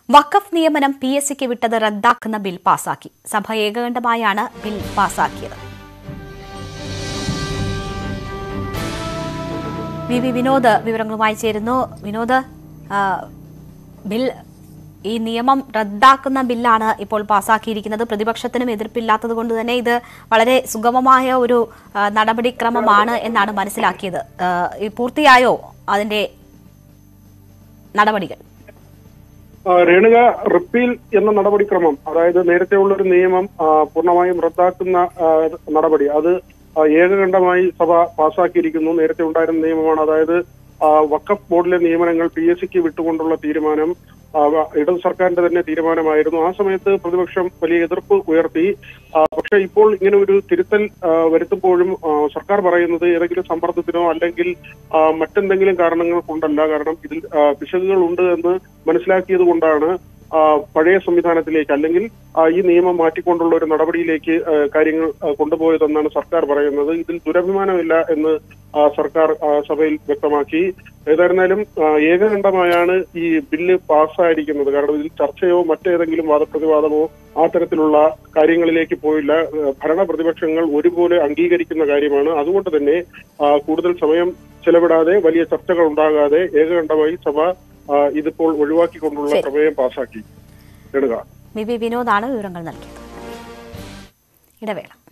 വഖഫ് നിയമനം P S സിക്ക് വിട്ടത് റദ്ദാക്കുന്ന ബിൽ പാസാക്കി സഭ ഏകകണ്ഠമായാണ് ബിൽ പാസാക്കിയത് വി വി വിനോദ് വിവരങ്ങളുമായി ചേരുന്നു വിനോദ് ആ, ബിൽ ഈ നിയമം റദ്ദാക്കുന്ന ബില്ലാണ് ഇപ്പോൾ പാസാക്കിയിരിക്കുന്നത് പ്രതിപക്ഷത്തിനും എതിർപ്പില്ലാത്തത് കൊണ്ട് തന്നെ ഇത് വളരെ സുഗമമായ ഒരു ആ, നടപടിക്രമമാണ് എന്നാണ് മനസ്സിലാക്കിയത് ആ, ഈ പൂർത്തിയായോ അതിന്റെ നടപടികൾ ആ, രേണുക റിപ്പീൽ എന്ന നടപടിക്രമം അതായത് നേരത്തെ ഉള്ള ഒരു നിയമം ആ, പൂർണ്ണമായും റദ്ദാക്കുന്ന ആ, നടപടി അത് ആ, ഏകകണ്ഠമായി സഭ പാസാക്കിയിരിക്കുന്നു നേരത്തെ ഉണ്ടായിരുന്ന നിയമമാണ് അതായത് ആ, വഖഫ് ബോർഡിലെ നിയമനങ്ങൾ പി എസ് സിക്ക് വിട്ടുകൊണ്ടുള്ള തീരുമാനം ആ, വ- ഇടത് സർക്കാരിന്റെ തന്നെ തീരുമാനമായിരുന്നു ആ സമയത്ത് പ്രതിപക്ഷം വലിയ എതിർപ്പ് ഉയർത്തി ആ, പക്ഷേ ഇപ്പോൾ ഇങ്ങനെ ഒരു തിരുത്തൽ ആ, വരുത്തുമ്പോഴും ആ, സർക്കാർ പറയുന്നത് ഏതെങ്കിലും സമ്മർദ്ദത്തിനോ അല്ലെങ്കിൽ ആ, മറ്റെന്തെങ്കിലും കാരണങ്ങൾ കൊണ്ടല്ല കാരണം ഇതിൽ ആ, പിശകുകൾ ഉണ്ട് എന്ന് മനസ്സിലാക്കിയത് കൊണ്ടാണ് ആ, പഴയ സംവിധാനത്തിലേക്ക് അല്ലെങ്കിൽ ആ, ഈ നിയമം മാറ്റിക്കൊണ്ടുള്ള ഒരു നടപടിയിലേക്ക് ആ, കാര്യങ്ങൾ ആ, കൊണ്ടുപോയതെന്നാണ് സർക്കാർ പറയുന്നത് ഇതിൽ ദുരഭിമാനമില്ല എന്ന് ആ, സർക്കാർ ആ, സഭയിൽ വ്യക്തമാക്കി ഏതായിരുന്നാലും ആ, ഏകകണ്ഠമായാണ് ഈ ബില്ല് പാസ്സായിരിക്കുന്നത് കാരണം ഇതിൽ ചർച്ചയോ മറ്റേതെങ്കിലും വാദപ്രതിവാദമോ ആ തരത്തിലുള്ള കാര്യങ്ങളിലേക്ക് പോയില്ല ആ, ഭരണ പ്രതിപക്ഷങ്ങൾ ഒരുപോലെ അംഗീകരിക്കുന്ന കാര്യമാണ് അതുകൊണ്ട് തന്നെ ആ, കൂടുതൽ സമയം ചെലവിടാതെ വലിയ ചർച്ചകൾ ഉണ്ടാകാതെ ഏകകണ്ഠമായി സഭ ആ, ഇതിപ്പോൾ ഒഴിവാക്കിക്കൊണ്ടുള്ള ശരി. പ്രമേയം പാസാക്കി എടുക്കുക വി വി വിനോദാണ് വിവരങ്ങൾ നൽകിയത് ഇടവേള